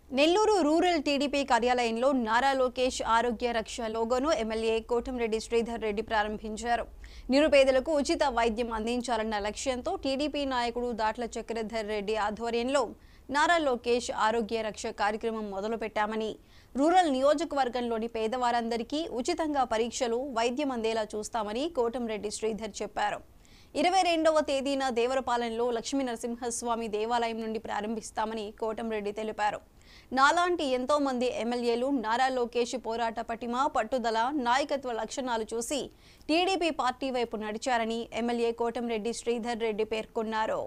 Nellore rural TDP కార్యాలయంలో నారా లోకేష్ ఆరోగ్య రక్ష లోగోను MLA Kotamreddy Sridhar Reddy ప్రారంభించారు నిరుపేదలకు ఉచిత వైద్యం అందించాలన్న లక్ష్యంతో టీడీపీ నాయకుడు దాట్ల చక్రధర్ రెడ్డి ఆధ్వర్యంలో నారా లోకేష్ ఆరోగ్య రక్ష కార్యక్రమం మొదలుపెట్టామని రూరల్ నియోజకవర్గంలోని పేదవారందరికీ ఉచితంగా పరీక్షలు వైద్యం అందేలా చూస్తామని కోటంరెడ్డి శ్రీధర్ చెప్పారు ఇరవై రెండవ తేదీన దేవరపాలెంలో లక్ష్మీ నరసింహస్వామి దేవాలయం నుండి ప్రారంభిస్తామని కోటంరెడ్డి తెలిపారు నాలాంటి ఎంతో మంది ఎమ్మెల్యేలు నారా లోకేష్ పోరాట పటిమ పట్టుదల నాయకత్వ లక్షణాలు చూసి టీడీపీ పార్టీ వైపు నడిచారని ఎమ్మెల్యే కోటంరెడ్డి శ్రీధర్ రెడ్డి పేర్కొన్నారు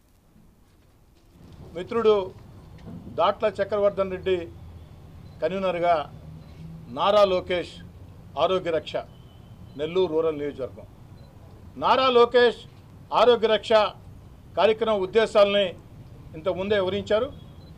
మిత్రుడు దాట్ల చక్రవర్ధన్ రెడ్డి కన్వీనర్గా నారా లోకేష్ ఆరోగ్య రక్ష నెల్లూరు రూరల్ నియోజకవర్గం నారా లోకేష్ ఆరోగ్య రక్ష కార్యక్రమం ఉద్దేశాలని ఇంతకుముందే వివరించారు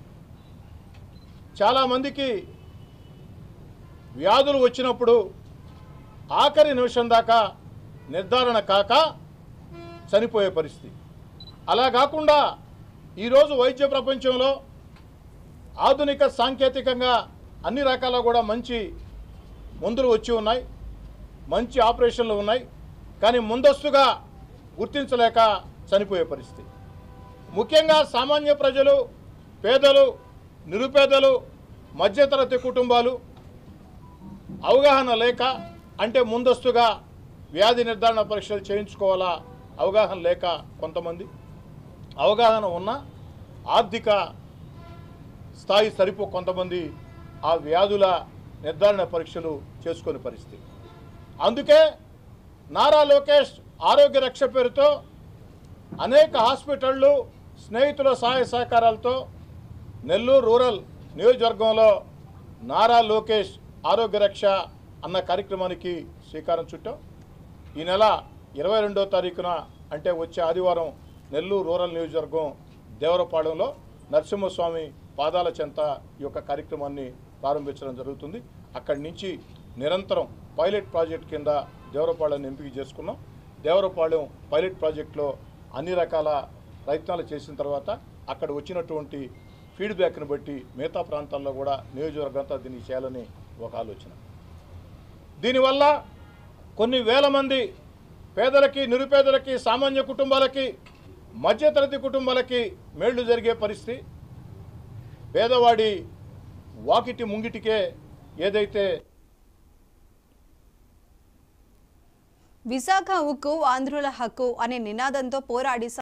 చాలామందికి వ్యాధులు వచ్చినప్పుడు ఆఖరి నిమిషం దాకా నిర్ధారణ కాక చనిపోయే పరిస్థితి అలా కాకుండా ఈరోజు వైద్య ప్రపంచంలో ఆధునిక సాంకేతికంగా అన్ని రకాల కూడా మంచి మందులు వచ్చి ఉన్నాయి మంచి ఆపరేషన్లు ఉన్నాయి కానీ ముందస్తుగా గుర్తించలేక చనిపోయే పరిస్థితి ముఖ్యంగా సామాన్య ప్రజలు పేదలు నిరుపేదలు మధ్యతరగతి కుటుంబాలు అవగాహన లేక అంటే ముందస్తుగా వ్యాధి నిర్ధారణ పరీక్షలు చేయించుకోవాలా అవగాహన లేక కొంతమంది అవగాహన ఉన్న ఆర్థిక స్థాయి సరిపో కొంతమంది ఆ వ్యాధుల నిర్ధారణ పరీక్షలు చేసుకునే పరిస్థితి అందుకే నారా లోకేష్ ఆరోగ్య రక్ష పేరుతో అనేక హాస్పిటళ్ళు స్నేహితుల సహాయ సహకారాలతో నెల్లూరు రూరల్ నియోజకవర్గంలో నారా లోకేష్ ఆరోగ్య రక్ష అన్న కార్యక్రమానికి శ్రీకారం చుట్టాం ఈ నెల ఇరవై రెండో తారీఖున అంటే వచ్చే ఆదివారం నెల్లూరు రూరల్ నియోజకవర్గం దేవరపాలెంలో నరసింహస్వామి పాదాల చెంత ఈ యొక్క కార్యక్రమాన్ని ప్రారంభించడం జరుగుతుంది అక్కడి నుంచి నిరంతరం పైలట్ ప్రాజెక్ట్ కింద దేవరపాలెం ఎంపిక చేసుకున్నాం దేవరపాలెం పైలట్ ప్రాజెక్టులో అన్ని రకాల ప్రయత్నాలు చేసిన తర్వాత అక్కడ వచ్చినటువంటి ఫీడ్బ్యాక్ని బట్టి మిగతా ప్రాంతాల్లో కూడా నియోజకవర్గంతా దీన్ని చేయాలని ఒక ఆలోచన దీనివల్ల కొన్ని వేల మంది పేదలకి నిరుపేదలకి సామాన్య కుటుంబాలకి మధ్యతరగతి కుటుంబాలకి మేళ్లు జరిగే పరిస్థితి పేదవాడి వాకిటి ముంగిటికే ఏదైతే విశాఖ ఉక్కు ఆంధ్రుల హక్కు అనే నినాదంతో పోరాడి